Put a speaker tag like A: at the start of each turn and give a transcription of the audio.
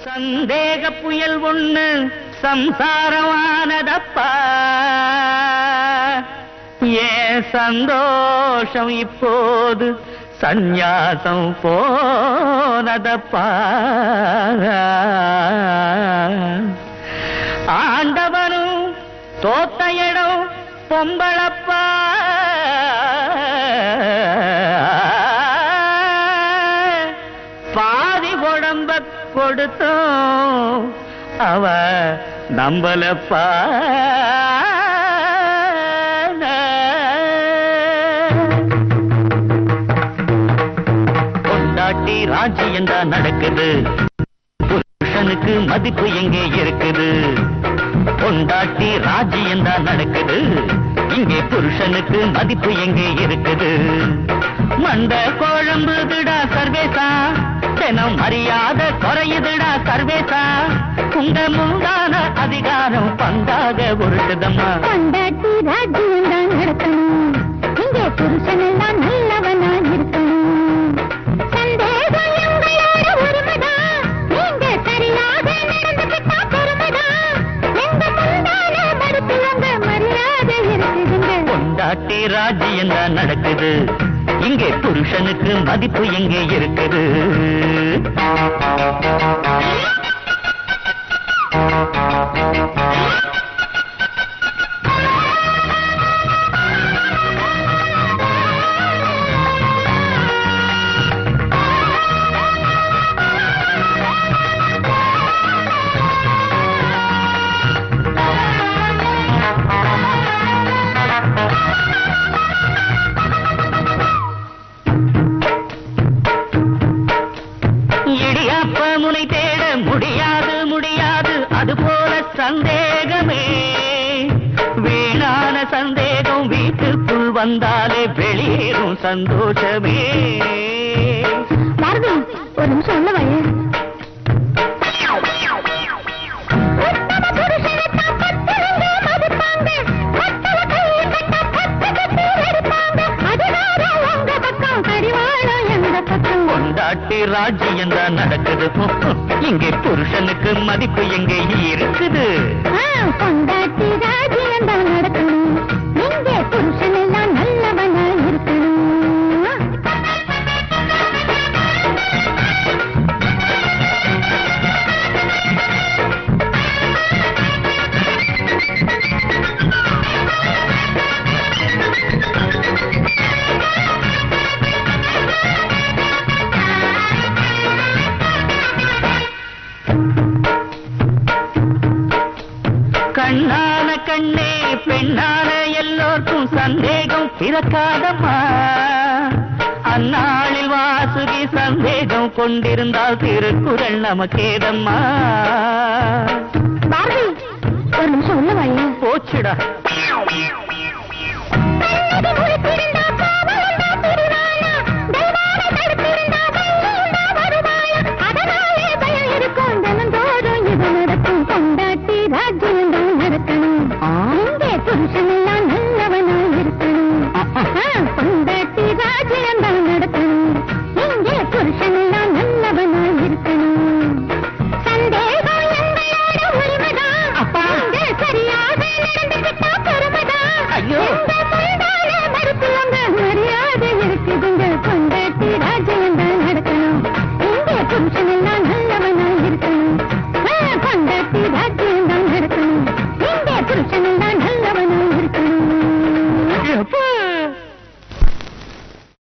A: சந்தேக புயல் ஒண்ணு சம்சாரமானதப்பா ஏன் சந்தோஷம் இப்போது சந்நியாசம் போனதப்பா ஆண்டவனும் தோத்த இடம் பொம்பளப்பா பாதி உடம்ப கொடுத்தோம் அவ நம்பலப்பா கொண்டாட்டி ராஜ்யம் தான் நடக்குது புருஷனுக்கு மதிப்பு எங்கே இருக்குது கொண்டாட்டி ராஜ்யம் தான் நடக்குது இங்கே புருஷனுக்கு மதிப்பு எங்கே இருக்குது மண்ட குழம்புதுடா சர்வேசா தினம் மரியாதை குறையுதுடா சர்வேசா உங்க முந்தான அதிகாரம் பந்தாக உருட்டுதம்மா
B: கொண்டாட்டி ராஜ்யம் தான் நடக்கணும் இங்கே புருஷன் எல்லாம் நல்லவனா இருக்கணும் சந்தேகம் எங்களோட உரிமைதான் நீங்க சரியாக நடந்துகிட்டா பெருமைதான் எங்க முந்தான மறுத்து உங்க மரியாதை இருக்குதுங்க
A: கொண்டாட்டி ராஜ்யம் தான் நடக்குது இங்கே புருஷனுக்கு மதிப்பு எங்கே இருக்குது இடியாப்ப முனை தேட முடியாது முடியாது அது போல சந்தேகமே வீணான சந்தேகம் வீட்டுக்குள் வந்தாலே வெளியேறும் சந்தோஷமே
B: பாரதி ஒரு நிமிஷம் உள்ள வாயே உத்தம புருஷனைத்தான் பத்தவங்க மதிப்பாங்க. மத்தவ கையை கட்ட பத்து கட்டி அடிப்பாங்க. அதுதாரா உங்க பக்கம், கடிவாளம் எங்க பக்கம்.
A: கொண்டாட்டி ராஜ்யம் தான் நடக்குது இங்கே புருஷனுக்கு மதிப்பு எங்கே இருக்குது
B: ஆ, கொண்டாட்டி ராஜ்யம் தான் நடக்கணும். இங்கே புருஷன் எல்லாம் நல்லவனா இருக்கணும்
A: கண்ணான கண்ணே பெண்ணான எல்லோர்க்கும் சந்தேகம் பிறக்காதம்மா அந்நாளில் வாசுகி சந்தேகம் கொண்டிருந்தால் திருக்குறள் நமக்கேதம்மா
B: பாரதி ஒரு நிமிஷம் உள்ள வாயே
A: போச்சுடா
B: கண்ணகி முழித்திருந்தா காவலண்டா பிரிவானா? தெய்வானை தடுத்திருந்தா வெள்ளியுண்டா வருவாயா? அதனாலே பயம் இருக்கும் தினந்தோறும் இது நடக்கும். கொண்டாட்டி ராஜ்யம் தான் நடக்கணும். இங்கே புருஷன் எல்லாம் நல்லவனா இருக்கணும். ஆ, கொண்டாட்டி ராஜ்யம் தான் நடக்கணும். இங்கே புருஷன் எல்லாம் நல்லவனா இருக்கணும். சந்தேகம் எங்களோட உரிமைதான். இங்கே சரியாக நடந்துக்கிட்டா பெருமைதான்.
A: ஐயோ.
B: எங்க முந்தான மறுத்துவங்க மரியாதை இருக்குதுங்க. கொண்டாட்டி ராஜ்யம் தான் நடக்கணும். இங்கே புருஷன் எல்லாம் நல்லவனா இருக்கணும். ஆ, கொண்டாட்டி ராஜ்யம் தான் நடக்கணும். இங்கே புருஷன் எல்லாம்